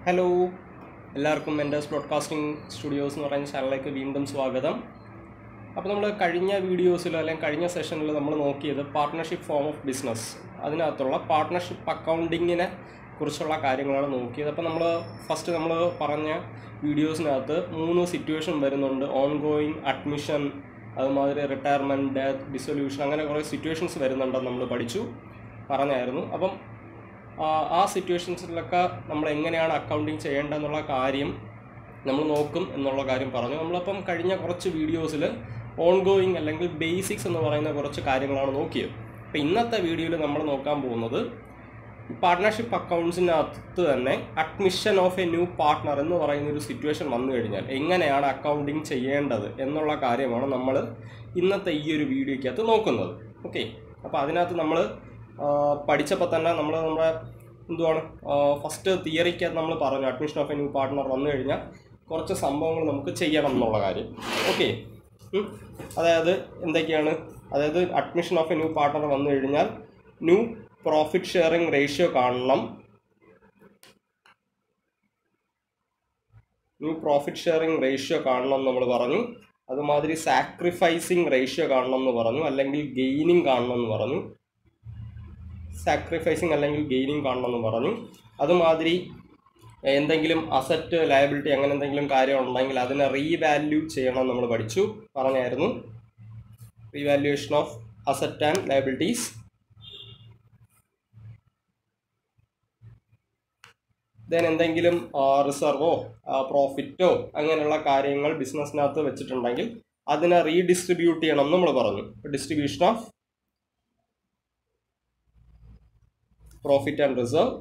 hello എല്ലാവർക്കും mentors broadcasting studios എന്ന് പറയുന്ന ചാനലിലേക്ക് വീണ്ടും സ്വാഗതം അപ്പോൾ നമ്മൾ കഴിഞ്ഞ വീഡിയോസിൽ അല്ലെങ്കിൽ കഴിഞ്ഞ സെഷനിൽ നമ്മൾ നോക്കിയത് പാർട്ട്ണർഷിപ്പ് ഫോം ഓഫ് ബിസിനസ് അതിനകത്തുള്ള പാർട്ട്ണർഷിപ്പ് അക്കൗണ്ടിങ്ങിനെ കുറിച്ചുള്ള കാര്യങ്ങളാണ് നോക്കിയത് അപ്പോൾ നമ്മൾ ഫസ്റ്റ് നമ്മൾ പറഞ്ഞ വീഡിയോസിനകത്ത് മൂന്ന് സിറ്റുവേഷൻ വരുന്നുണ്ട് ഓൺ ഗോയിങ് അഡ്മിഷൻ അതുമാതിരി റിട്ടയർമെൻറ്റ് ഡെത്ത് ഡിസൊല്യൂഷൻ അങ്ങനെ കുറേ സിറ്റുവേഷൻസ് വരുന്നുണ്ടെന്ന് നമ്മൾ പഠിച്ചു പറഞ്ഞായിരുന്നു അപ്പം ആ, ആ സിറ്റുവേഷൻസിലൊക്കെ നമ്മൾ എങ്ങനെയാണ് അക്കൗണ്ടിങ് ചെയ്യേണ്ടതെന്നുള്ള കാര്യം നമ്മൾ നോക്കും എന്നുള്ള കാര്യം പറഞ്ഞു നമ്മളപ്പം കഴിഞ്ഞ കുറച്ച് വീഡിയോസിൽ ഓൺ ഗോയിങ് അല്ലെങ്കിൽ ബേസിക്സ് എന്ന് പറയുന്ന കുറച്ച് കാര്യങ്ങളാണ് നോക്കിയത് അപ്പോൾ ഇന്നത്തെ വീഡിയോയിൽ നമ്മൾ നോക്കാൻ പോകുന്നത് പാർട്ട്ണർഷിപ്പ് അക്കൗണ്ട്സിനകത്ത് തന്നെ admission of a new partner എന്ന് പറയുന്ന ഒരു സിറ്റുവേഷൻ വന്നു കഴിഞ്ഞാൽ എങ്ങനെയാണ് അക്കൗണ്ടിങ് ചെയ്യേണ്ടത് എന്നുള്ള കാര്യമാണ് നമ്മൾ ഇന്നത്തെ ഈ ഒരു വീഡിയോയ്ക്കകത്ത് നോക്കുന്നത് ഓക്കെ അപ്പോൾ അതിനകത്ത് നമ്മൾ പഠിച്ചപ്പോൾ തന്നെ നമ്മൾ നമ്മുടെ എന്തുവാണ് ഫസ്റ്റ് തിയറിക്കകത്ത് നമ്മൾ പറഞ്ഞു admission of a new partner വന്നു കഴിഞ്ഞാൽ കുറച്ച് സംഭവങ്ങൾ നമുക്ക് ചെയ്യണം എന്നുള്ള കാര്യം ഓക്കെ അതായത് എന്തൊക്കെയാണ് അതായത് admission of a new partner വന്നു കഴിഞ്ഞാൽ ന്യൂ പ്രോഫിറ്റ് ഷെയറിംഗ് റേഷ്യോ കാണണം ന്യൂ പ്രോഫിറ്റ് ഷെയറിംഗ് റേഷ്യോ കാണണം എന്ന് നമ്മൾ പറഞ്ഞു അതുമാതിരി സാക്രിഫൈസിങ് റേഷ്യോ കാണണം എന്ന് പറഞ്ഞു അല്ലെങ്കിൽ ഗെയിനിങ് കാണണം എന്ന് പറഞ്ഞു സാക്രിഫൈസിങ് അല്ലെങ്കിൽ ഗെയിനിങ് കാണണം എന്ന് പറഞ്ഞു അതുമാതിരി എന്തെങ്കിലും അസറ്റ് ലയബിലിറ്റി അങ്ങനെ എന്തെങ്കിലും കാര്യം ഉണ്ടെങ്കിൽ അതിനെ റീവാല്യൂ ചെയ്യണം നമ്മൾ പഠിച്ചു പറഞ്ഞായിരുന്നു revaluation of asset and liabilities then എന്തെങ്കിലും റിസർവോ പ്രോഫിറ്റോ അങ്ങനെയുള്ള കാര്യങ്ങൾ ബിസിനസ്സിനകത്ത് വെച്ചിട്ടുണ്ടെങ്കിൽ അതിനെ റീഡിസ്ട്രിബ്യൂട്ട് ചെയ്യണം എന്ന് നമ്മൾ പറഞ്ഞു distribution of profit and reserve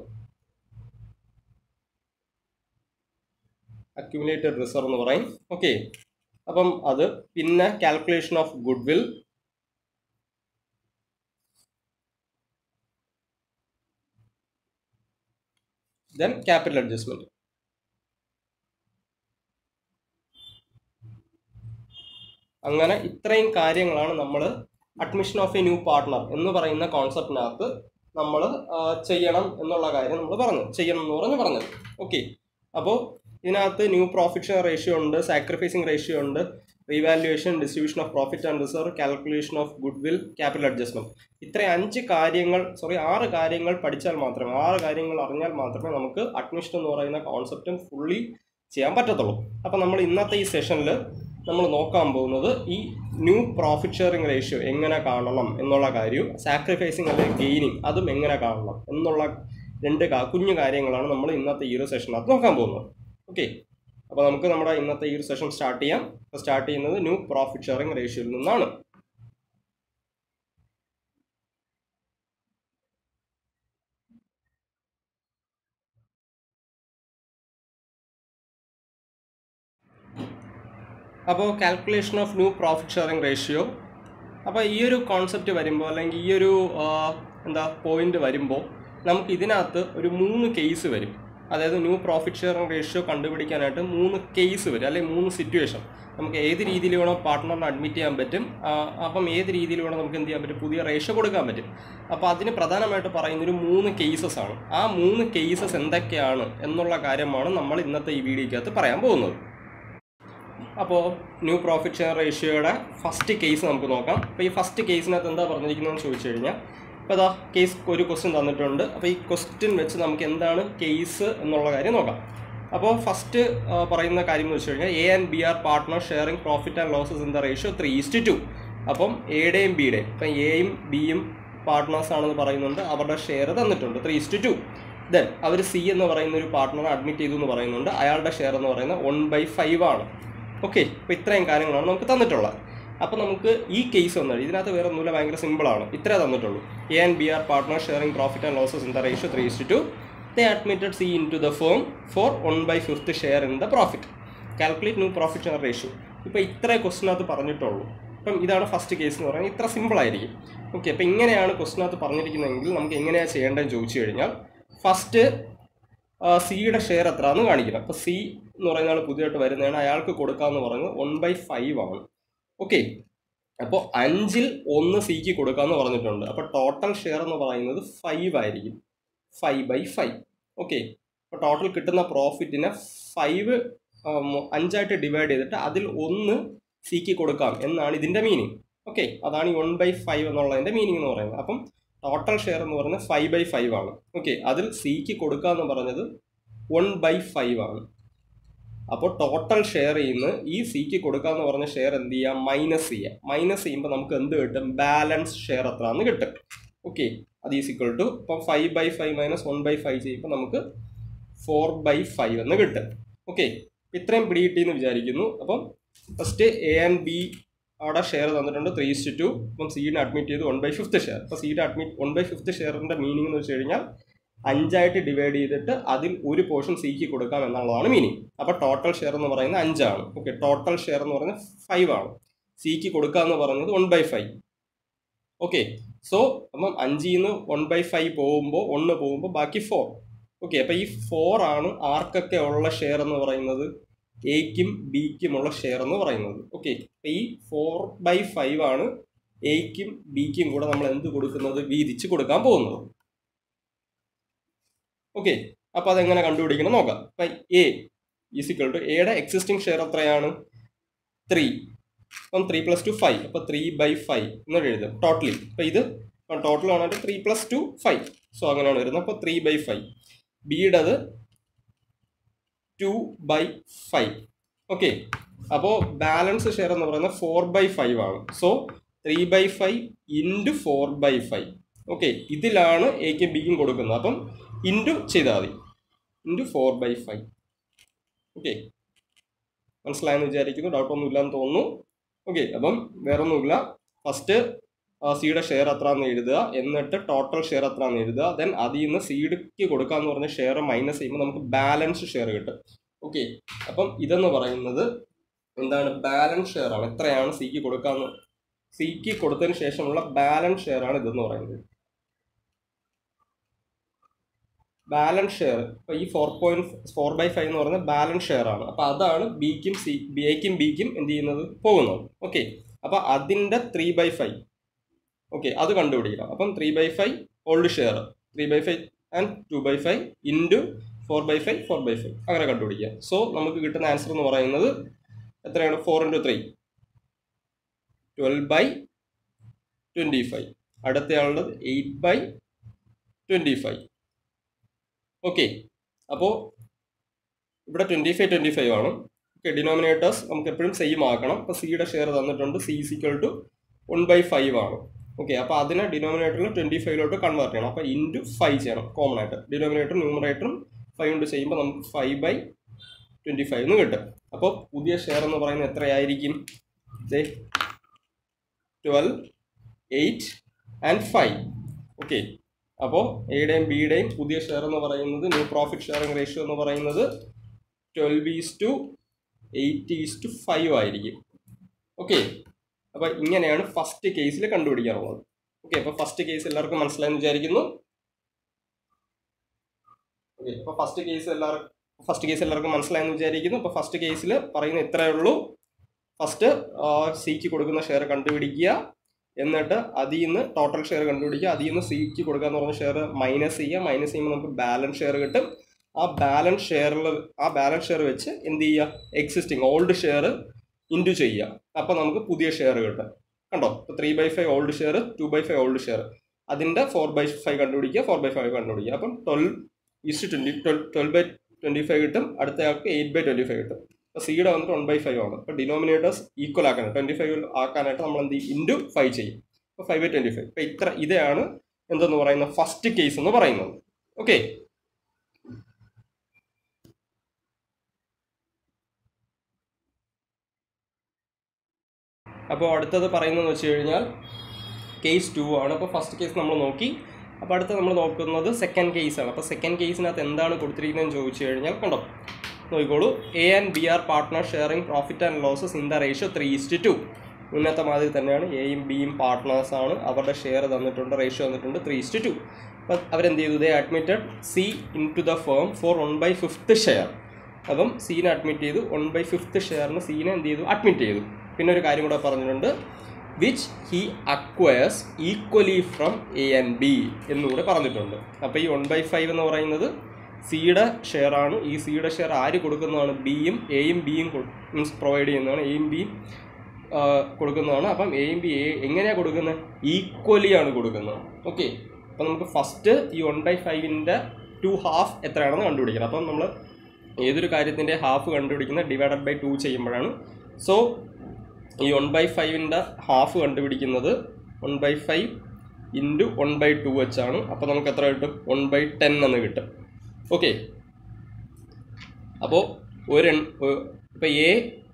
accumulated reserve എന്ന് പറയും ഓക്കെ അപ്പം അത് പിന്നെ calculation of goodwill then capital adjustment അങ്ങനെ ഇത്രയും കാര്യങ്ങളാണ് നമ്മൾ admission of a new partner എന്ന് പറയുന്ന കോൺസെപ്റ്റിനകത്ത് നമ്മൾ ചെയ്യണം എന്നുള്ള കാര്യം നമ്മൾ പറഞ്ഞു ചെയ്യണം എന്ന് പറഞ്ഞ് പറഞ്ഞത് ഓക്കെ അപ്പോൾ ഇതിനകത്ത് ന്യൂ പ്രോഫിറ്റ് ഷെയർ റേഷ്യോ ഉണ്ട് സാക്രിഫൈസിങ് റേഷ്യോ ഉണ്ട് revaluation distribution of profit and reserve calculation of goodwill capital adjustment ഇത്രയും അഞ്ച് കാര്യങ്ങൾ സോറി ആറ് കാര്യങ്ങൾ പഠിച്ചാൽ മാത്രമേ ആറ് കാര്യങ്ങൾ അറിഞ്ഞാൽ മാത്രമേ നമുക്ക് അഡ്മിഷൻ എന്ന് പറയുന്ന കോൺസെപ്റ്റും ഫുള്ളി ചെയ്യാൻ പറ്റത്തുള്ളൂ അപ്പോൾ നമ്മൾ ഇന്നത്തെ ഈ സെഷനിൽ നമ്മൾ നോക്കാൻ പോകുന്നത് ഈ ന്യൂ പ്രോഫിറ്റ് ഷെയറിംഗ് റേഷ്യോ എങ്ങനെ കാണണം എന്നുള്ള കാര്യവും സാക്രിഫൈസിങ് അല്ലെങ്കിൽ ഗെയിനിങ് അതും എങ്ങനെ കാണണം എന്നുള്ള രണ്ട് കാ- കുഞ്ഞു കാര്യങ്ങളാണ് നമ്മൾ ഇന്നത്തെ ഈ ഒരു സെഷനകത്ത് നോക്കാൻ പോകുന്നത് ഓക്കെ അപ്പോൾ നമുക്ക് നമ്മുടെ ഇന്നത്തെ ഈ ഒരു സെഷൻ സ്റ്റാർട്ട് ചെയ്യാം സ്റ്റാർട്ട് ചെയ്യുന്നത് ന്യൂ പ്രോഫിറ്റ് ഷെയറിംഗ് റേഷ്യോയിൽ നിന്നാണ് അപ്പോൾ calculation of new profit sharing ratio അപ്പോൾ ഈ ഒരു കോൺസെപ്റ്റ് വരുമ്പോൾ അല്ലെങ്കിൽ ഈ ഒരു ആ, എന്താ പോയിന്റ് വരുമ്പോൾ നമുക്ക് ഇതിനകത്ത് ഒരു മൂന്ന് കേസ് വരും അതായത് ന്യൂ പ്രോഫിറ്റ് ഷെയറിംഗ് റേഷ്യോ കണ്ടുപിടിക്കാനായിട്ട് മൂന്ന് കേസ് വരും അല്ലെങ്കിൽ മൂന്ന് സിറ്റുവേഷൻ നമുക്ക് ഏത് രീതിയിൽ വേണോ പാർട്ട്ണറിനെ അഡ്മിറ്റ് ചെയ്യാൻ പറ്റും ആ, അപ്പം ഏത് രീതിയിൽ വേണോ നമുക്ക് എന്ത് ചെയ്യാൻ പറ്റും പുതിയ റേഷ്യോ കൊടുക്കാൻ പറ്റും അപ്പോൾ അതിന് പ്രധാനമായിട്ട് പറയുന്ന ഒരു മൂന്ന് കേസസ് ആണ് ആ മൂന്ന് കേസസ് എന്തൊക്കെയാണ് എന്നുള്ള കാര്യമാണ് നമ്മൾ ഇന്നത്തെ ഈ വീഡിയോയ്ക്കകത്ത് പറയാൻ പോകുന്നത് അപ്പോൾ ന്യൂ പ്രോഫിറ്റ് ഷെയർ റേഷ്യോയുടെ ഫസ്റ്റ് കേസ് നമുക്ക് നോക്കാം അപ്പോൾ ഈ ഫസ്റ്റ് കേസിനകത്ത് എന്താ പറഞ്ഞിരിക്കുന്നതെന്ന് ചോദിച്ചു കഴിഞ്ഞാൽ അപ്പോൾ അതാ കേസ് ഒരു ക്വസ്റ്റ്യൻ തന്നിട്ടുണ്ട് അപ്പോൾ ഈ ക്വസ്റ്റ്യൻ വെച്ച് നമുക്ക് എന്താണ് കേസ് എന്നുള്ള കാര്യം നോക്കാം അപ്പോൾ ഫസ്റ്റ് പറയുന്ന കാര്യം എന്ന് വെച്ച് കഴിഞ്ഞാൽ A and B are partner sharing profit and losses in the ratio three is to two അപ്പം എയുടെയും ബിയുടെയും ഇപ്പം എയും ബിയും പാർട്ട്നേഴ്സ് ആണെന്ന് പറയുന്നുണ്ട് അവരുടെ ഷെയർ തന്നിട്ടുണ്ട് ത്രീ ഇസ്റ്റ് ടു ദെൻ അവർ സി എന്ന് പറയുന്ന ഒരു പാർട്ട്ണറെ അഡ്മിറ്റ് ചെയ്തു എന്ന് പറയുന്നുണ്ട് അയാളുടെ ഷെയർ എന്ന് പറയുന്നത് വൺ ബൈ ഫൈവ് ആണ് ഓക്കെ അപ്പോൾ ഇത്രയും കാര്യങ്ങളാണ് നമുക്ക് തന്നിട്ടുള്ളത് അപ്പോൾ നമുക്ക് ഈ കേസ് വന്നത് ഇതിനകത്ത് വേറെ ഒന്നുമില്ല ഭയങ്കര സിമ്പിളാണ് ഇത്രേ തന്നിട്ടുള്ളൂ A and B are partner sharing profit and losses in the ratio three is to two they admitted C into the firm for one by fifth share in the profit calculate new profit share ratio ഇപ്പോൾ ഇത്രേ ക്വസ്റ്റിനകത്ത് പറഞ്ഞിട്ടുള്ളൂ അപ്പം ഇതാണ് first case എന്ന് പറയുന്നത് ഇത്ര സിമ്പിളായിരിക്കും okay അപ്പോൾ ഇങ്ങനെയാണ് ക്വസ്റ്റിനകത്ത് പറഞ്ഞിരിക്കുന്നതെങ്കിൽ നമുക്ക് എങ്ങനെയാണ് ചെയ്യേണ്ടതെന്ന് ചോദിച്ചു കഴിഞ്ഞാൽ ഫസ്റ്റ് സിയുടെ ഷെയർ എത്രയാണെന്ന് കാണിക്കണം അപ്പോൾ സി എന്ന് പറയുന്ന ആൾ പുതിയതായിട്ട് വരുന്നതാണ് അയാൾക്ക് കൊടുക്കാമെന്ന് പറയുന്നത് വൺ ബൈ ഫൈവ് ആണ് ഓക്കെ അപ്പോൾ അഞ്ചിൽ ഒന്ന് സിക്ക് കൊടുക്കാമെന്ന് പറഞ്ഞിട്ടുണ്ട് അപ്പോൾ ടോട്ടൽ ഷെയർ എന്ന് പറയുന്നത് ഫൈവ് ആയിരിക്കും ഫൈവ് ബൈ ഫൈവ് ഓക്കെ അപ്പോൾ ടോട്ടൽ കിട്ടുന്ന പ്രോഫിറ്റിനെ ഫൈവ് അഞ്ചായിട്ട് ഡിവൈഡ് ചെയ്തിട്ട് അതിൽ ഒന്ന് സിക്ക് കൊടുക്കാം എന്നാണ് ഇതിൻ്റെ മീനിങ് ഓക്കെ അതാണ് ഈ വൺ ബൈ ഫൈവ് എന്നുള്ളതിൻ്റെ മീനിങ് എന്ന് പറയുന്നത് അപ്പം ടോട്ടൽ ഷെയർ എന്ന് പറയുന്നത് ഫൈവ് ബൈ ഫൈവ് ആണ് ഓക്കെ അതിൽ സിക്ക് കൊടുക്കുക എന്ന് പറഞ്ഞത് വൺ ബൈ ഫൈവ് ആണ് അപ്പോൾ ടോട്ടൽ ഷെയർ ചെയ്യുന്ന ഈ സിക്ക് കൊടുക്കാന്ന് പറഞ്ഞ ഷെയർ എന്ത് ചെയ്യാം മൈനസ് ചെയ്യാം മൈനസ് ചെയ്യുമ്പോൾ നമുക്ക് എന്ത് കിട്ടും ബാലൻസ് ഷെയർ എത്രയാണെന്ന് കിട്ടും ഓക്കെ അത് ഈസ് ഇക്വൽ ടു ഇപ്പം five by five minus one by five ചെയ്യുമ്പോൾ നമുക്ക് ഫോർ ബൈ ഫൈവ് എന്ന് കിട്ടും ഓക്കെ ഇത്രയും പിടികിട്ടിയെന്ന് വിചാരിക്കുന്നു അപ്പം ഫസ്റ്റ് എ ആൻഡ് ബി അവിടെ ഷെയർ തന്നിട്ടുണ്ട് ത്രീ ഇസ്റ്റ് ടു അപ്പം സീഡിന് അഡ്മിറ്റ് ചെയ്ത് വൺ ബൈ ഫിഫ്ത്ത് ഷെയർ അപ്പോൾ സീഡ് അഡ്മിറ്റ് വൺ ബൈ ഫിഫ്ത്ത് ഷെയറിൻ്റെ മീനിങ് എന്ന് വെച്ച് കഴിഞ്ഞാൽ അഞ്ചായിട്ട് ഡിവൈഡ് ചെയ്തിട്ട് അതിൽ ഒരു പോർഷൻ സിക്ക് കൊടുക്കാം എന്നുള്ളതാണ് മീനിങ് അപ്പോൾ ടോട്ടൽ ഷെയർ എന്ന് പറയുന്നത് അഞ്ചാണ് ഓക്കെ ടോട്ടൽ ഷെയർ എന്ന് പറയുന്നത് ഫൈവ് ആണ് സിക്ക് കൊടുക്കുക എന്ന് പറയുന്നത് one by five okay so അപ്പം അഞ്ചിൽ നിന്ന് വൺ ബൈ ഫൈവ് പോകുമ്പോൾ ഒന്ന് പോകുമ്പോൾ ബാക്കി ഫോർ ഓക്കെ അപ്പോൾ ഈ ഫോർ ആണ് ആർക്കൊക്കെ ഉള്ള ഷെയർ എന്ന് പറയുന്നത് എക്കും ബിക്കുമുള്ള ഷെയർ എന്ന് പറയുന്നത് ഓക്കെ അപ്പോൾ ഈ ഫോർ ബൈ ഫൈവ് ആണ് എക്കും ബിക്കും കൂടെ നമ്മൾ എന്ത് കൊടുക്കുന്നത് വീതിച്ച് കൊടുക്കാൻ പോകുന്നത് ഓക്കെ അപ്പോൾ അതെങ്ങനെ കണ്ടുപിടിക്കണം നോക്കാം അപ്പം എ ഈസിക്വൽ ടു എയുടെ എക്സിസ്റ്റിംഗ് ഷെയർ എത്രയാണ് ത്രീ അപ്പം ത്രീ പ്ലസ് ടു ഫൈവ് അപ്പോൾ ത്രീ ബൈ ഫൈവ് എന്ന് എഴുതും ടോട്ടലി അപ്പോൾ ഇത് ടോട്ടൽ ആണെങ്കിൽ three plus two five so അങ്ങനെയാണ് വരുന്നത് അപ്പോൾ ത്രീ ബൈ ഫൈവ് ബിയുടേത് ടു ബൈ ഫൈവ് ഓക്കെ അപ്പോൾ ബാലൻസ് ഷെയർ എന്ന് പറയുന്നത് ഫോർ ബൈ ഫൈവ് ആണ് so three by five into four by five okay ഇതിലാണ് എക്കും ബിക്കും കൊടുക്കുന്നത് അപ്പം ഇൻറ്റു ചെയ്താൽ മതി into four by five okay മനസ്സിലായെന്ന് വിചാരിക്കുന്നു ഡൗട്ടൊന്നും ഇല്ലാന്ന് തോന്നുന്നു ഓക്കെ അപ്പം വേറൊന്നുമില്ല ഫസ്റ്റ് സിയുടെ ഷെയർ എത്രയാണെന്ന് എഴുതുക എന്നിട്ട് ടോട്ടൽ ഷെയർ എത്രയാണെന്ന് എഴുതുക ദെൻ അതിൽ നിന്ന് സീഡിക്ക് കൊടുക്കാന്ന് പറഞ്ഞ ഷെയർ മൈനസ് ചെയ്യുമ്പോൾ നമുക്ക് ബാലൻസ് ഷെയർ കിട്ടും ഓക്കെ അപ്പം ഇതെന്ന് പറയുന്നത് എന്താണ് ബാലൻസ് ഷെയർ ആണ് എത്രയാണ് സിക്ക് കൊടുക്കാന്ന് സിക്ക് കൊടുത്തതിന് ശേഷമുള്ള ബാലൻസ് ഷെയർ ആണ് ഇതെന്ന് പറയുന്നത് ബാലൻസ് ഷെയർ ഇപ്പോൾ ഈ four point four by five എന്ന് പറയുന്നത് ബാലൻസ് ഷെയർ ആണ് അപ്പോൾ അതാണ് ബിക്കും സി എക്കും ബിക്കും എന്ത് ചെയ്യുന്നത് പോകുന്നത് ഓക്കെ അപ്പോൾ അതിൻ്റെ ത്രീ ബൈ ഫൈവ് ഓക്കെ അത് കണ്ടുപിടിക്കണം അപ്പം three by five old share three by five and two by five into four by five four by five അങ്ങനെ കണ്ടുപിടിക്കാം സോ നമുക്ക് കിട്ടുന്ന ആൻസർ എന്ന് പറയുന്നത് എത്രയാണ് four into three twelve by twenty five അടുത്തയാളുള്ളത് eight by twenty five okay അപ്പോൾ ഇവിടെ ട്വൻറ്റി ഫൈവ് ട്വൻറ്റി ഫൈവ് ആണ് ഓക്കെ ഡിനോമിനേറ്റേഴ്സ് നമുക്ക് എപ്പോഴും സെയിം ആക്കണം അപ്പോൾ സിയുടെ ഷെയർ തന്നിട്ടുണ്ട് C equal to one by five ആണ് ഓക്കെ അപ്പോൾ അതിനെ ഡിനോമിനേറ്ററിൽ ട്വൻറ്റി ഫൈവിലോട്ട് കൺവേർട്ട് ചെയ്യണം അപ്പോൾ ഇൻറ്റു ഫൈവ് ചെയ്യണം കോമൺ ആയിട്ട് ഡിനോമിനേറ്ററും ന്യൂമറേറ്ററും ഫൈവ് കൊണ്ട് ചെയ്യുമ്പോൾ നമുക്ക് ഫൈവ് ബൈ ട്വൻറ്റി ഫൈവ് എന്ന് കിട്ടും അപ്പോൾ പുതിയ ഷെയർ എന്ന് പറയുന്നത് എത്രയായിരിക്കും twelve eight and five okay അപ്പോൾ എയുടെയും ബിയുടെയും പുതിയ ഷെയർ എന്ന് പറയുന്നത് ന്യൂ പ്രോഫിറ്റ് ഷെയറിംഗ് റേഷ്യോ എന്ന് പറയുന്നത് twelve is to eight is to five ആയിരിക്കും ഓക്കെ അപ്പോൾ ഇങ്ങനെയാണ് ഫസ്റ്റ് കേസിൽ കണ്ടുപിടിക്കാറുള്ളത് ഓക്കെ അപ്പോൾ ഫസ്റ്റ് കേസ് എല്ലാവർക്കും മനസ്സിലായെന്ന് വിചാരിക്കുന്നു ഓക്കെ അപ്പോൾ ഫസ്റ്റ് കേസ് എല്ലാവർക്കും ഫസ്റ്റ് കേസ് എല്ലാവർക്കും മനസ്സിലായെന്ന് വിചാരിക്കുന്നു അപ്പോൾ ഫസ്റ്റ് കേസിൽ പറയുന്ന ഇത്രയേ ഉള്ളൂ ഫസ്റ്റ് സിക്ക് കൊടുക്കുന്ന ഷെയർ കണ്ടുപിടിക്കുക എന്നിട്ട് അതിൽ നിന്ന് ടോട്ടൽ ഷെയർ കണ്ടുപിടിക്കുക അതിൽ നിന്ന് സിക്ക് കൊടുക്കുക എന്ന് പറഞ്ഞ ഷെയർ മൈനസ് ചെയ്യുക മൈനസ് ചെയ്യുമ്പോൾ നമുക്ക് ബാലൻസ് ഷെയർ കിട്ടും ആ ബാലൻസ് ഷെയറിൽ ആ ബാലൻസ് ഷെയർ വെച്ച് എന്ത് ചെയ്യുക എക്സിസ്റ്റിംഗ് ഓൾഡ് ഷെയർ ഇൻറ്റു ചെയ്യുക അപ്പോൾ നമുക്ക് പുതിയ ഷെയർ കിട്ടും കണ്ടോ ഇപ്പോൾ three by five old share two by five old share അതിൻ്റെ ഫോർ ബൈ ഫൈവ് കണ്ടുപിടിക്കുക ഫോർ ബൈ ഫൈവ് കണ്ടുപിടിക്കുക അപ്പം twelve is to twenty twelve twelve by twenty five കിട്ടും അടുത്ത ആൾക്ക് എയ്റ്റ് ബൈ ട്വൻറ്റി ഫൈവ് കിട്ടും അപ്പോൾ സിയുടെ വന്നിട്ട് വൺ ബൈ ഫൈവ് ആണ് അപ്പോൾ ഡിനോമിനേറ്റേഴ്സ് ഈക്വൽ ആക്കണം ട്വൻറ്റി ഫൈവ് ആക്കാനായിട്ട് നമ്മൾ എന്ത് ചെയ്യും ഇൻറ്റു ഫൈവ് ചെയ്യും അപ്പോൾ ഫൈവ് ബൈ ട്വൻറ്റി ഫൈവ് അപ്പോൾ ഇത്ര ഇതാണ് എന്തെന്ന് പറയുന്നത് ഫസ്റ്റ് കേസ് എന്ന് പറയുന്നത് ഓക്കെ അപ്പോൾ അടുത്തത് പറയുന്നതെന്ന് വെച്ച് കഴിഞ്ഞാൽ കേസ് ടു ആണ് അപ്പോൾ ഫസ്റ്റ് കേസ് നമ്മൾ നോക്കി അപ്പോൾ അടുത്ത നമ്മൾ നോക്കുന്നത് സെക്കൻഡ് കേസാണ് അപ്പോൾ സെക്കൻഡ് കേസിനകത്ത് എന്താണ് കൊടുത്തിരിക്കുന്നതെന്ന് ചോദിച്ചു കഴിഞ്ഞാൽ കണ്ടോ നോക്കിക്കോളൂ A and B are partner sharing profit and losses in the ratio three is to two മുന്നത്തെ മാതിരി തന്നെയാണ് എയും ബിയും പാർട്ട്നേഴ്സ് ആണ് അവരുടെ ഷെയർ തന്നിട്ടുണ്ട് റേഷ്യോ തന്നിട്ടുണ്ട് ത്രീ ഇസ്റ്റ് ടു അപ്പം അവരെന്ത് ചെയ്തു they admitted C into the firm for one by fifth share അപ്പം സീനെ അഡ്മിറ്റ് ചെയ്തു വൺ ബൈ ഫിഫ്ത്ത് ഷെയറിന് സീനെ എന്ത് ചെയ്തു അഡ്മിറ്റ് ചെയ്തു പിന്നെ ഒരു കാര്യം കൂടെ പറഞ്ഞിട്ടുണ്ട് which he acquires equally from A and B എന്നുകൂടെ പറഞ്ഞിട്ടുണ്ട് അപ്പോൾ ഈ വൺ ബൈ ഫൈവ് എന്ന് പറയുന്നത് സിയുടെ ഷെയർ ആണ് ഈ സിയുടെ ഷെയർ ആര് കൊടുക്കുന്നതാണ് ബിയും എയും ബിയും മീൻസ് പ്രൊവൈഡ് ചെയ്യുന്നതാണ് എയും ബിയും കൊടുക്കുന്നതാണ് അപ്പം എയും ബി എ എങ്ങനെയാണ് കൊടുക്കുന്നത് ഈക്വലി ആണ് കൊടുക്കുന്നത് ഓക്കെ അപ്പം നമുക്ക് ഫസ്റ്റ് ഈ വൺ ബൈ ഫൈവിൻ്റെ ടു ഹാഫ് എത്രയാണെന്ന് കണ്ടുപിടിക്കണം അപ്പം നമ്മൾ ഏതൊരു കാര്യത്തിൻ്റെ ഹാഫ് കണ്ടുപിടിക്കുന്നത് ഡിവൈഡഡ് ബൈ ടു ചെയ്യുമ്പോഴാണ് സോ ഈ വൺ ബൈ ഫൈവിൻ്റെ ഹാഫ് കണ്ടുപിടിക്കുന്നത് one by five into one by two വെച്ചാണ് അപ്പോൾ നമുക്ക് എത്ര കിട്ടും വൺ ബൈ ടെൻ എന്ന് കിട്ടും ഓക്കെ അപ്പോൾ ഒരു ഇപ്പോൾ എ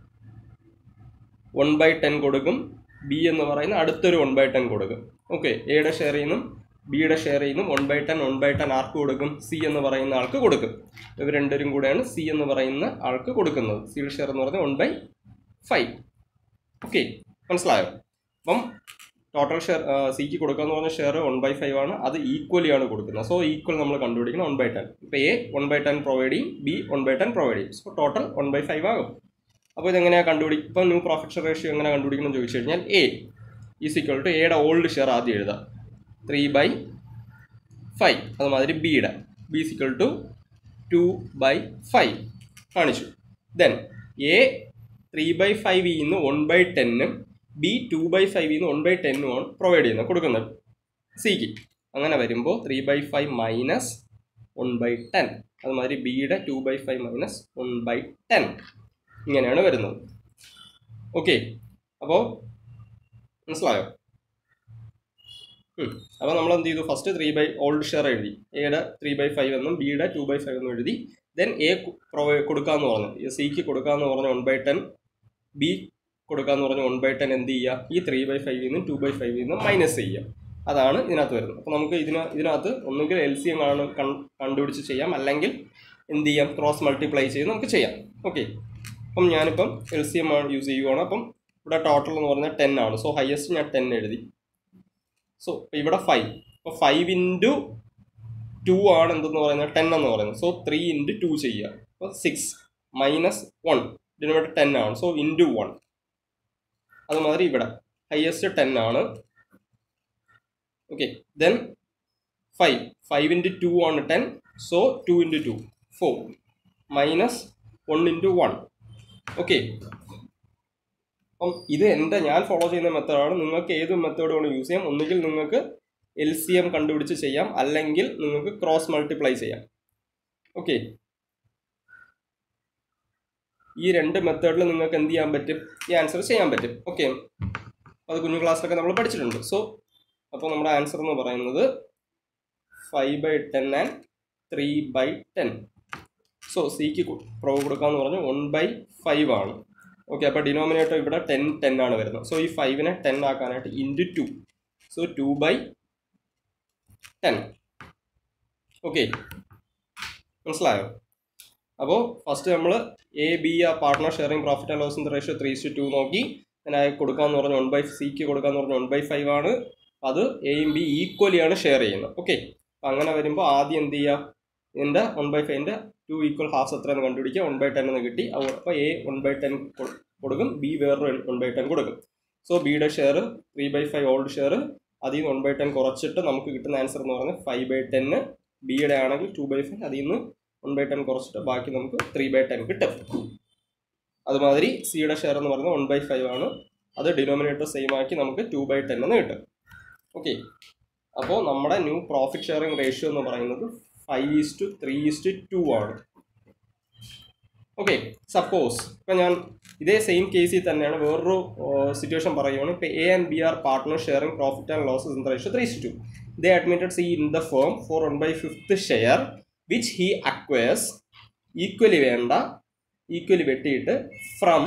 വൺ ബൈ ടെൻ കൊടുക്കും ബി എന്ന് പറയുന്ന അടുത്തൊരു വൺ ബൈ ടെൻ കൊടുക്കും ഓക്കെ എയുടെ ഷെയർ ചെയ്യുന്നും ബിയുടെ ഷെയർ ചെയ്യുന്നും one by ten one by ten ആർക്ക് കൊടുക്കും സി എന്ന് പറയുന്ന ആൾക്ക് കൊടുക്കും ഇവർ രണ്ടുപേരും കൂടെയാണ് സി എന്ന് പറയുന്ന ആൾക്ക് കൊടുക്കുന്നത് സിയുടെ ഷെയർ എന്ന് പറയുന്നത് വൺ ബൈ ഫൈവ് ഓക്കെ മനസ്സിലായോ അപ്പം ടോട്ടൽ ഷെയർ സിക്ക് കൊടുക്കാന്ന് പറഞ്ഞ ഷെയർ വൺ ബൈ ഫൈവ് ആണ് അത് ഈക്വലി ആണ് കൊടുക്കുന്നത് സോ ഈക്വൽ നമ്മൾ കണ്ടുപിടിക്കണം വൺ ബൈ ടെൻ ഇപ്പോൾ A one by ten provide ചെയ്യും B one by ten provide ചെയ്യും so total one by five ആകും അപ്പോൾ ഇതെങ്ങനെയാണ് കണ്ടുപിടിക്കും ഇപ്പോൾ ന്യൂ പ്രോഫിറ്റ് ഷെയർ റേഷ്യോ എങ്ങനെ കണ്ടുപിടിക്കണം എന്ന് ചോദിച്ചു കഴിഞ്ഞാൽ എ ഈസ് ഈക്വൽ ടു എയുടെ ഓൾഡ് ഷെയർ ആദ്യം എഴുതാം ത്രീ ബൈ ഫൈവ് അതുമാതിരി ബിയുടെ B equal to two by five കാണിച്ചു then A three by five നിന്ന് വൺ ബൈ ടെന്നും ബി ടു ബൈ ഫൈവ് നിന്ന് വൺ ബൈ ടെന്നും ആണ് പ്രൊവൈഡ് ചെയ്യുന്നത് കൊടുക്കുന്നത് സിക്ക് അങ്ങനെ വരുമ്പോൾ three by five minus one by ten അതുമാതിരി ബിയുടെ two by five minus one by ten ഇങ്ങനെയാണ് വരുന്നത് ഓക്കെ അപ്പോൾ മനസ്സിലായോ അപ്പോൾ നമ്മൾ എന്ത് ചെയ്തു first three by old share എഴുതി എയുടെ ത്രീ ബൈ ഫൈവ് എന്നും ബിയുടെ ടു ബൈ ഫൈവ് എന്നും എഴുതി ദെൻ എ പ്രൊവൈഡ് കൊടുക്കാമെന്ന് പറഞ്ഞു സിക്ക് കൊടുക്കാമെന്ന് പറഞ്ഞ വൺ ബൈ ടെൻ ബി കൊടുക്കാമെന്ന് പറഞ്ഞ വൺ ബൈ ടെൻ എന്ത് ചെയ്യുക ഈ ത്രീ ബൈ ഫൈവിൽ നിന്നും ടു ബൈ ഫൈവിൽ നിന്നും മൈനസ് ചെയ്യുക അതാണ് ഇതിനകത്ത് വരുന്നത് അപ്പോൾ നമുക്ക് ഇതിന ഇതിനകത്ത് ഒന്നുകിൽ എൽ സി എം കാണും കണ്ടുപിടിച്ച് ചെയ്യാം അല്ലെങ്കിൽ എന്ത് ചെയ്യാം ക്രോസ് മൾട്ടിപ്ലൈ ചെയ്ത് നമുക്ക് ചെയ്യാം ഓക്കെ അപ്പം ഞാനിപ്പം എൽ സി എം ആണ് യൂസ് ചെയ്യുവാണ് അപ്പം ഇവിടെ ടോട്ടൽ എന്ന് പറഞ്ഞാൽ ടെൻ ആണ് സോ ഹയസ്റ്റ് ഞാൻ ടെൻ എഴുതി സോ ഇവിടെ ഫൈവ് അപ്പോൾ ഫൈവ് ഇൻറ്റു ടു ആണ് എന്തെന്ന് പറയുന്നത് ടെൻ എന്ന് പറയുന്നത് സോ ത്രീ ഇൻറ്റു ടു ചെയ്യുക അപ്പോൾ six minus one denominator ten ആണ് സോ ഇൻറ്റു വൺ അതുമാതിരി ഇവിടെ ഹയസ്റ്റ് ടെൻ ആണ് okay then five five into two ആണ് ten so two into two four minus one into one okay അപ്പം ഇത് എൻ്റെ ഞാൻ ഫോളോ ചെയ്യുന്ന മെത്തേഡാണ് നിങ്ങൾക്ക് ഏത് മെത്തേഡ് വേണം യൂസ് ചെയ്യാം ഒന്നുകിൽ നിങ്ങൾക്ക് എൽ സി എം കണ്ടുപിടിച്ച് ചെയ്യാം അല്ലെങ്കിൽ നിങ്ങൾക്ക് ക്രോസ് മൾട്ടിപ്ലൈ ചെയ്യാം ഓക്കെ ഈ രണ്ട് മെത്തേഡിൽ നിങ്ങൾക്ക് എന്ത് ചെയ്യാൻ പറ്റും ഈ ആൻസർ ചെയ്യാൻ പറ്റും ഓക്കെ അത് കുഞ്ഞു ക്ലാസ്സിലൊക്കെ നമ്മൾ പഠിച്ചിട്ടുണ്ട് സോ അപ്പോൾ നമ്മുടെ ആൻസർ എന്ന് പറയുന്നത് five by ten and three by ten so സിക്ക് പ്രോ കൊടുക്കാന്ന് പറഞ്ഞു വൺ ബൈ ഫൈവ് ആണ് ഓക്കെ അപ്പോൾ ഡിനോമിനേറ്റർ ഇവിടെ ടെൻ ടെൻ ആണ് വരുന്നത് സോ ഈ ഫൈവിനെ ടെൻ ആക്കാനായിട്ട് into two so two by ten okay മനസ്സിലായോ അപ്പോൾ ഫസ്റ്റ് നമ്മൾ എ ബി ആ പാർട്ട്ണർ ഷെയറിംഗ് പ്രോഫിറ്റ് ആൻഡ് ലോസിൻ്റെ റേഷ്യോ ത്രീ ടു ടു നോക്കി പിന്നെ കൊടുക്കാന്ന് പറഞ്ഞ വൺ ബൈ സിക്ക് കൊടുക്കാന്ന് പറഞ്ഞ വൺ ബൈ ഫൈവ് ആണ് അത് എയും ബി ഈക്വലി ആണ് ഷെയർ ചെയ്യുന്നത് ഓക്കെ അപ്പം അങ്ങനെ വരുമ്പോൾ ആദ്യം എന്ത് ചെയ്യുക ഇതിൻ്റെ വൺ ബൈ ഫൈവിൻ്റെ ടു ഈക്വൽ ഹാഫ്സ് എത്രയെന്ന് കണ്ടുപിടിക്കുക വൺ ബൈ ടെൻ എന്ന് കിട്ടി അപ്പോൾ എ വൺ ബൈ ടെൻ കൊടുക്കും ബി വേറൊരു വൺ ബൈ ടെൻ കൊടുക്കും സോ ബിയുടെ share three by five old share അതിൽ നിന്ന് വൺ ബൈ ടെൻ കുറച്ചിട്ട് നമുക്ക് കിട്ടുന്ന ആൻസർ എന്ന് പറഞ്ഞാൽ ഫൈവ് ബൈ ടെന്ന് ബിയുടെ ആണെങ്കിൽ ടു ബൈ ഫൈവ് അതിൽ നിന്ന് വൺ ബൈ ടെൻ കുറച്ചിട്ട് ബാക്കി നമുക്ക് ത്രീ ബൈ ടെൻ കിട്ടും അതുമാതിരി സിയുടെ ഷെയർ എന്ന് പറയുന്നത് വൺ ബൈ ഫൈവ് ആണ് അത് ഡിനോമിനേറ്റർ സെയിം ആക്കി നമുക്ക് ടു ബൈ ടെൻ എന്ന് കിട്ടും ഓക്കെ അപ്പോൾ നമ്മുടെ ന്യൂ പ്രോഫിറ്റ് ഷെയറിംഗ് റേഷ്യോ എന്ന് പറയുന്നത് five is to three is to two ആണ് ഓക്കെ സപ്പോസ് ഇപ്പം ഞാൻ ഇതേ സെയിം കേസിൽ തന്നെയാണ് വേറൊരു സിറ്റുവേഷൻ പറയുകയാണ് ഇപ്പോൾ A and B are partner sharing profit and losses in the ratio three two they admitted C in the firm for one by fifth share which he acquires equally വേണ്ട equally വെട്ടിയിട്ട് from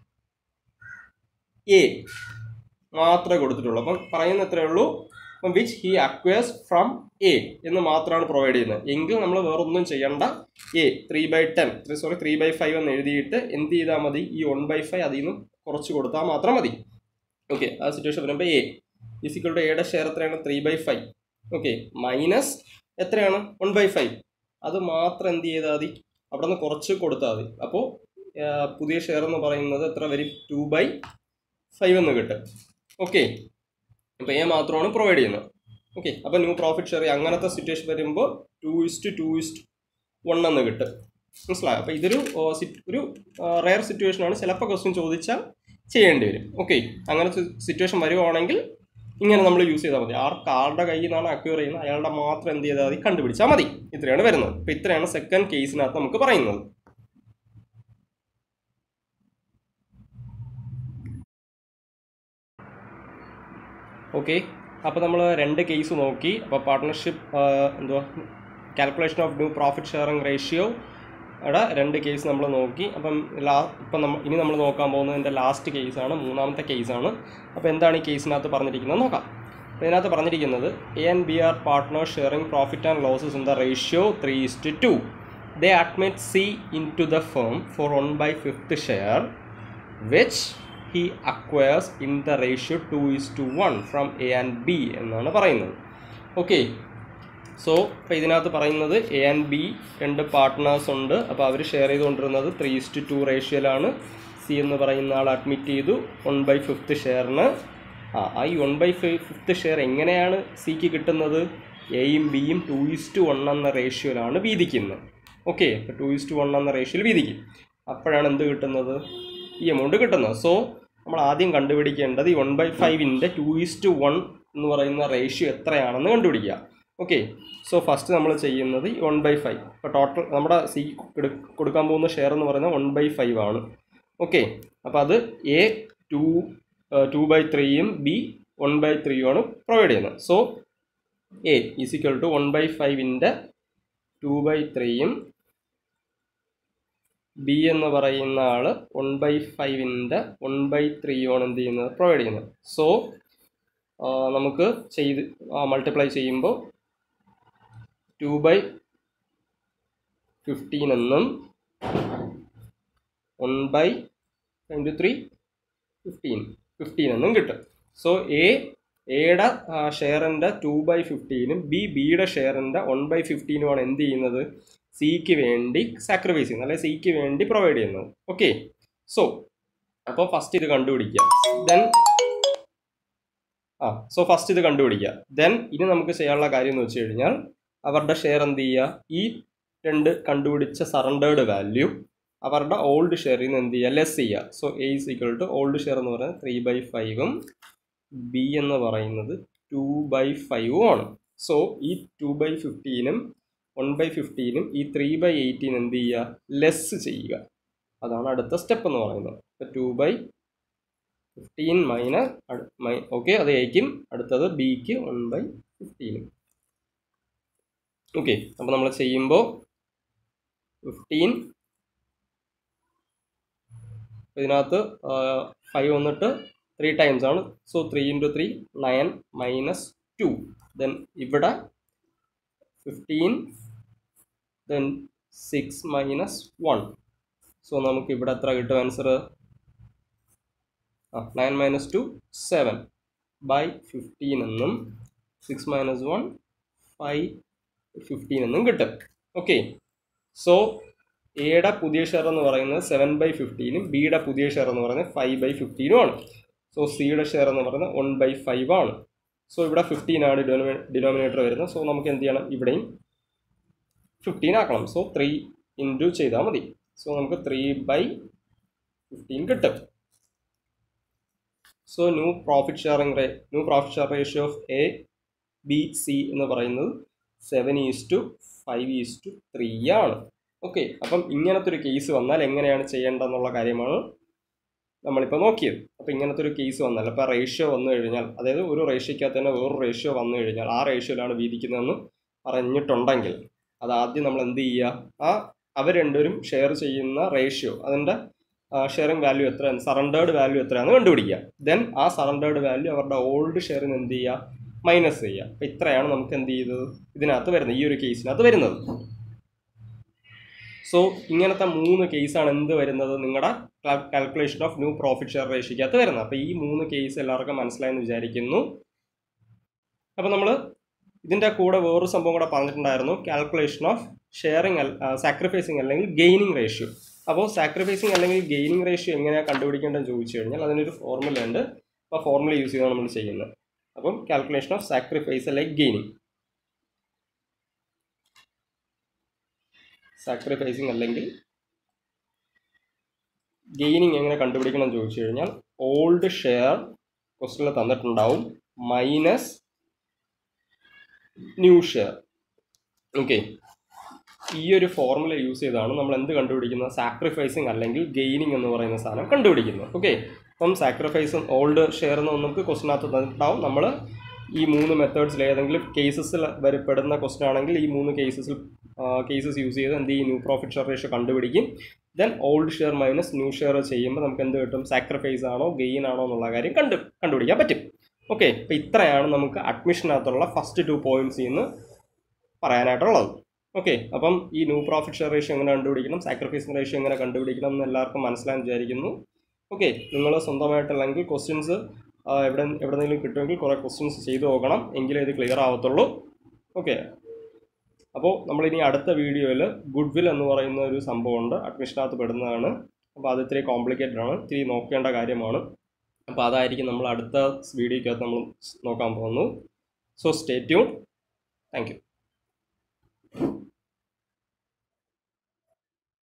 A മാത്രമേ കൊടുത്തിട്ടുള്ളൂ അപ്പം പറയുന്ന എത്രയേ ഉള്ളൂ അപ്പം which he acquires from A എന്ന് മാത്രമാണ് പ്രൊവൈഡ് ചെയ്യുന്നത് എങ്കിൽ നമ്മൾ വേറൊന്നും ചെയ്യണ്ട A three by ten sorry three by five എന്ന് എഴുതിയിട്ട് എന്ത് ചെയ്താൽ മതി ഈ വൺ ബൈ ഫൈവ് അതിൽ നിന്ന് കുറച്ച് കൊടുത്താൽ മാത്രം മതി ഓക്കെ ആ സിറ്റുവേഷൻ വരുമ്പോൾ എ ഫിസിക്കളുടെ എയുടെ ഷെയർ എത്രയാണ് three by five okay minus എത്രയാണ് വൺ ബൈ ഫൈവ് അത് മാത്രം എന്ത് ചെയ്താൽ മതി അവിടെ നിന്ന് കുറച്ച് കൊടുത്താൽ മതി അപ്പോൾ പുതിയ ഷെയർ എന്ന് പറയുന്നത് എത്ര വരും ടു ബൈ ഫൈവ് എന്ന് കിട്ടും ഓക്കെ അപ്പോൾ എ മാത്രമാണ് പ്രൊവൈഡ് ചെയ്യുന്നത് ഓക്കെ അപ്പോൾ ന്യൂ പ്രോഫിറ്റ് ഷെയർ അങ്ങനത്തെ സിറ്റുവേഷൻ വരുമ്പോൾ two is to two is to one എന്ന് കിട്ടും മനസ്സിലായോ അപ്പോൾ ഇതൊരു ഓ, sit- ഒരു റെയർ സിറ്റുവേഷൻ ആണ് ചിലപ്പോൾ ക്വസ്റ്റ്യൻ ചോദിച്ചാൽ ചെയ്യേണ്ടി വരും ഓക്കെ അങ്ങനെ സിറ്റുവേഷൻ വരുവാണെങ്കിൽ ഇങ്ങനെ നമ്മൾ യൂസ് ചെയ്താൽ മതി ആർക്ക് ആരുടെ കയ്യിൽ നിന്നാണ് അക്യൂർ ചെയ്യുന്നത് അയാളുടെ മാത്രം എന്ത് ചെയ്താൽ മതി കണ്ടുപിടിച്ചാൽ മതി ഇത്രയാണ് വരുന്നത് അപ്പോൾ ഇത്രയാണ് സെക്കൻഡ് കേസിനകത്ത് നമുക്ക് പറയുന്നത് ഓക്കെ അപ്പോൾ നമ്മൾ രണ്ട് കേസ് നോക്കി അപ്പോൾ പാർട്ട്ണർഷിപ്പ് എന്തുവാ calculation of new profit sharing ratio യുടെ രണ്ട് കേസ് നമ്മൾ നോക്കി അപ്പം ലാ ഇപ്പം നമ്മൾ ഇനി നമ്മൾ നോക്കാൻ പോകുന്നതിൻ്റെ ലാസ്റ്റ് കേസാണ് മൂന്നാമത്തെ കേസാണ് അപ്പോൾ എന്താണ് ഈ കേസിനകത്ത് പറഞ്ഞിരിക്കുന്നത് നോക്കാം അപ്പോൾ ഇതിനകത്ത് പറഞ്ഞിരിക്കുന്നത് A and B are partner sharing profit and losses in the ratio three is to two they admit C into the firm for one by fifth share which he acquires in the ratio two is to one from A and B എന്നാണ് പറയുന്നത് okay so ഇപ്പോൾ ഇതിനകത്ത് പറയുന്നത് A and B രണ്ട് partners ഉണ്ട് അപ്പോൾ അവർ share ചെയ്തുകൊണ്ടിരുന്നത് ത്രീ ഇസ്റ്റ് ടു റേഷ്യോയിലാണ് സി എന്ന് പറയുന്ന ആൾ അഡ്മിറ്റ് ചെയ്തു വൺ ബൈ ഫിഫ്ത്ത് ഷെയറിന് ആ ആ ഈ വൺ ബൈ ഫിഫ്ത്ത് ഷെയർ എങ്ങനെയാണ് സിക്ക് കിട്ടുന്നത് എയും ബിയും ടു ഇസ്റ്റ് വൺ എന്ന റേഷ്യോയിലാണ് വീതിക്കുന്നത് ഓക്കെ അപ്പോൾ ടു ഇസ്റ്റ് വൺ എന്ന റേഷ്യോയിൽ വീതിക്കും അപ്പോഴാണ് എന്ത് കിട്ടുന്നത് ഈ എമൗണ്ട് കിട്ടുന്നത് സോ നമ്മൾ ആദ്യം കണ്ടുപിടിക്കേണ്ടത് ഈ വൺ ബൈ ഫൈവിൻ്റെ ടു ഇസ്റ്റ് വൺ എന്ന് പറയുന്ന റേഷ്യോ എത്രയാണെന്ന് കണ്ടുപിടിക്കുക ഓക്കെ സോ ഫസ്റ്റ് നമ്മൾ ചെയ്യുന്നത് ഈ വൺ ബൈ ഫൈവ് ഇപ്പോൾ ടോട്ടൽ നമ്മുടെ സി കൊടുക്കാൻ പോകുന്ന ഷെയർ എന്ന് പറയുന്നത് വൺ ബൈ ഫൈവ് ആണ് ഓക്കെ അപ്പോൾ അത് എ ടു ടു ബൈ ത്രീയും ബി വൺ ബൈ ത്രീയുമാണ് പ്രൊവൈഡ് ചെയ്യുന്നത് so A is equal to one by ഫൈവിൻ്റെ ടു ബൈ ത്രീയും ബി എന്ന് പറയുന്ന ആൾ വൺ ബൈ ഫൈവിൻ്റെ വൺ ബൈ ത്രീയുമാണ് എന്ത് ചെയ്യുന്നത് പ്രൊവൈഡ് ചെയ്യുന്നത് സോ നമുക്ക് ചെയ്ത് മൾട്ടിപ്ലൈ ചെയ്യുമ്പോൾ ടു ബൈ ഫിഫ്റ്റീൻ എന്നും one by into three fifteen fifteen എന്നും കിട്ടും സോ എ എയുടെ ഷെയറിൻ്റെ ടു ബൈ ഫിഫ്റ്റീനും ബി ബിയുടെ ഷെയറിൻ്റെ വൺ ബൈ ഫിഫ്റ്റീനുമാണ് എന്ത് ചെയ്യുന്നത് സിക്ക് വേണ്ടി സാക്രിഫൈസ് ചെയ്യുന്നത് അല്ലെങ്കിൽ സിക്ക് വേണ്ടി പ്രൊവൈഡ് ചെയ്യുന്നത് ഓക്കെ സോ അപ്പോൾ ഫസ്റ്റ് ഇത് കണ്ടുപിടിക്കുക ദെൻ ആ സോ ഫസ്റ്റ് ഇത് കണ്ടുപിടിക്കുക ദെൻ ഇനി നമുക്ക് ചെയ്യാനുള്ള കാര്യം എന്ന് വെച്ച് കഴിഞ്ഞാൽ അവരുടെ ഷെയർ എന്ത് ചെയ്യുക ഈ രണ്ട് കണ്ടുപിടിച്ച സറണ്ടേർഡ് വാല്യൂ അവരുടെ ഓൾഡ് ഷെയറിൽ നിന്ന് എന്ത് ചെയ്യുക ലെസ് ചെയ്യുക so A is equal to old share എന്ന് പറയുന്നത് ത്രീ ബൈ ഫൈവും ബി എന്ന് പറയുന്നത് ടു ബൈ ഫൈവും ആണ് സോ ഈ ടു ബൈ ഫിഫ്റ്റീനും വൺ ബൈ ഫിഫ്റ്റീനും ഈ ത്രീ ബൈ എയ്റ്റീൻ എന്ത് ചെയ്യുക ലെസ് ചെയ്യുക അതാണ് അടുത്ത സ്റ്റെപ്പ് എന്ന് പറയുന്നത് ഇപ്പോൾ two by fifteen minus my okay അത് എയ്ക്കും അടുത്തത് ബിക്ക് വൺ ബൈ ഫിഫ്റ്റീനും ഓക്കെ അപ്പോൾ നമ്മൾ ചെയ്യുമ്പോൾ ഫിഫ്റ്റീൻ ഇതിനകത്ത് ഫൈവ് വന്നിട്ട് ത്രീ ടൈംസ് ആണ് so three into three nine minus two then ഇവിടെ fifteen then six minus one so നമുക്ക് ഇവിടെ എത്ര കിട്ടും ആൻസർ ആ nine minus two seven by fifteen എന്നും six minus one five fifteen എന്നും കിട്ടും ഓക്കെ സോ എയുടെ പുതിയ ഷെയർ എന്ന് പറയുന്നത് സെവൻ ബൈ ഫിഫ്റ്റീനും ബിയുടെ പുതിയ ഷെയർ എന്ന് പറയുന്നത് ഫൈവ് ബൈ ഫിഫ്റ്റീനും ആണ് സോ സിയുടെ ഷെയർ എന്ന് പറയുന്നത് വൺ ബൈ ഫൈവ് ആണ് സോ ഇവിടെ ഫിഫ്റ്റീൻ ആണ് ഡിനോമി ഡിനോമിനേറ്റർ വരുന്നത് സോ നമുക്ക് എന്ത് ചെയ്യണം ഇവിടെയും ഫിഫ്റ്റീൻ ആക്കണം സോ ത്രീ ഇൻറ്റു ചെയ്താൽ മതി സോ നമുക്ക് ത്രീ ബൈ ഫിഫ്റ്റീൻ കിട്ടും സോ ന്യൂ പ്രോഫിറ്റ് ഷെയറിംഗ് റേ new profit share ratio of A B C എന്ന് പറയുന്നത് seven is to five is to three ആണ് ഓക്കെ അപ്പം ഇങ്ങനത്തെ ഒരു കേസ് വന്നാൽ എങ്ങനെയാണ് ചെയ്യേണ്ടതെന്നുള്ള കാര്യമാണ് നമ്മളിപ്പോൾ നോക്കിയത് അപ്പോൾ ഇങ്ങനത്തെ ഒരു കേസ് വന്നാൽ അപ്പോൾ റേഷ്യോ വന്നു കഴിഞ്ഞാൽ അതായത് ഒരു റേഷ്യോക്കകത്ത് തന്നെ വേറൊരു റേഷ്യോ വന്നു കഴിഞ്ഞാൽ ആ റേഷ്യോയിലാണ് വീതിക്കുന്നതെന്ന് പറഞ്ഞിട്ടുണ്ടെങ്കിൽ അത് ആദ്യം നമ്മൾ എന്ത് ചെയ്യുക ആ അവർ രണ്ടുപേരും ഷെയർ ചെയ്യുന്ന റേഷ്യോ അതിൻ്റെ ഷെയറിംഗ് വാല്യൂ എത്രയാണ് സറണ്ടേർഡ് വാല്യൂ എത്രയാണെന്ന് കണ്ടുപിടിക്കുക ദെൻ ആ സറണ്ടേർഡ് വാല്യൂ അവരുടെ ഓൾഡ് ഷെയറിന് എന്ത് ചെയ്യുക മൈനസ് ചെയ്യുക അപ്പോൾ ഇത്രയാണ് നമുക്ക് എന്ത് ചെയ്തത് ഇതിനകത്ത് വരുന്നത് ഈ ഒരു കേസിനകത്ത് വരുന്നത് സോ ഇങ്ങനത്തെ മൂന്ന് കേസാണ് എന്ത് വരുന്നത് നിങ്ങളുടെ calculation of new profit share റേഷ്യക്കകത്ത് വരുന്നത് അപ്പോൾ ഈ മൂന്ന് കേസ് എല്ലാവർക്കും മനസ്സിലായെന്ന് വിചാരിക്കുന്നു അപ്പോൾ നമ്മൾ ഇതിൻ്റെ കൂടെ വേറൊരു സംഭവം കൂടെ പറഞ്ഞിട്ടുണ്ടായിരുന്നു കാൽക്കുലേഷൻ ഓഫ് ഷെയറിങ് സാക്രിഫൈസിങ് അല്ലെങ്കിൽ ഗെയിനിങ് റേഷ്യോ അപ്പോൾ സാക്രിഫൈസിങ് അല്ലെങ്കിൽ ഗെയിനിങ് റേഷ്യോ എങ്ങനെയാണ് കണ്ടുപിടിക്കേണ്ടതെന്ന് ചോദിച്ചു കഴിഞ്ഞാൽ അതിനൊരു ഫോർമുല ഉണ്ട് അപ്പോൾ ഫോർമുല യൂസ് ചെയ്താണ് നമ്മൾ ചെയ്യുന്നത് അപ്പം കാൽക്കുലേഷൻ ഓഫ് സാക്രിഫൈസ് അല്ലെങ്കിൽ ഗെയിനിങ് സാക്രിഫൈസിങ് അല്ലെങ്കിൽ ഗെയിനിങ് എങ്ങനെ കണ്ടുപിടിക്കണം എന്ന് ചോദിച്ചു കഴിഞ്ഞാൽ ഓൾഡ് ഷെയർ ക്വസ്റ്റിനിൽ തന്നിട്ടുണ്ടാവും മൈനസ് ന്യൂ ഷെയർ ഓക്കെ ഈ ഒരു ഫോർമുല യൂസ് ചെയ്താണ് നമ്മൾ എന്ത് കണ്ടുപിടിക്കുന്നത് സാക്രിഫൈസിങ് അല്ലെങ്കിൽ ഗെയിനിങ് എന്ന് പറയുന്ന സാധനം കണ്ടുപിടിക്കുന്നത് ഓക്കെ അപ്പം സാക്രിഫൈസും ഓൾഡ് ഷെയർ എന്ന് നമുക്ക് ക്വസ്റ്റിനകത്ത് തന്നിട്ടുണ്ടാവും നമ്മൾ ഈ മൂന്ന് മെത്തേഡ്സിൽ ഏതെങ്കിലും കേസസിൽ വരപ്പെടുന്ന ക്വസ്റ്റൻ ആണെങ്കിൽ ഈ മൂന്ന് കേസസിൽ കേസസ് യൂസ് ചെയ്ത് എന്ത് ചെയ്യും ന്യൂ പ്രോഫിറ്റ് ഷെയർ റേഷ്യോ കണ്ടുപിടിക്കും then old share minus new share ചെയ്യുമ്പോൾ നമുക്ക് എന്ത് കിട്ടും സാക്രിഫൈസ് ആണോ ഗെയിൻ ആണോ എന്നുള്ള കാര്യം കണ്ടു കണ്ടുപിടിക്കാൻ പറ്റും ഓക്കെ അപ്പോൾ ഇത്രയാണ് നമുക്ക് അഡ്മിഷനകത്തുള്ള ഫസ്റ്റ് ടു പോയിന്റ്സ് എന്ന് പറയാനായിട്ടുള്ളത് ഓക്കെ അപ്പം ഈ ന്യൂ പ്രോഫിറ്റ് ഷെയർ റേഷ്യോ എങ്ങനെ കണ്ടുപിടിക്കണം സാക്രിഫൈസിങ് റേഷ്യോ എങ്ങനെ കണ്ടുപിടിക്കണം എന്ന് എല്ലാവർക്കും മനസ്സിലാൻ വിചാരിക്കുന്നു ഓക്കെ നിങ്ങൾ സ്വന്തമായിട്ടല്ലെങ്കിൽ ക്വസ്റ്റ്യൻസ് എവിടെ എവിടെന്നെങ്കിലും കിട്ടുമെങ്കിൽ കുറേ ക്വസ്റ്റ്യൻസ് ചെയ്തു നോക്കണം എങ്കിലേ ഇത് ക്ലിയർ ആവത്തുള്ളൂ ഓക്കെ അപ്പോൾ നമ്മളിനി അടുത്ത വീഡിയോയിൽ ഗുഡ് വിൽ എന്ന് പറയുന്ന ഒരു സംഭവമുണ്ട് അഡ്മിഷനകത്ത് പെടുന്നതാണ് അപ്പോൾ അത് ഇത്തിരി കോംപ്ലിക്കേറ്റഡ് ആണ് ഇത്തിരി നോക്കേണ്ട കാര്യമാണ് അപ്പോൾ അതായിരിക്കും നമ്മൾ അടുത്ത വീഡിയോയ്ക്കകത്ത് നമ്മൾ നോക്കാൻ പോകുന്നു so stay tune thank U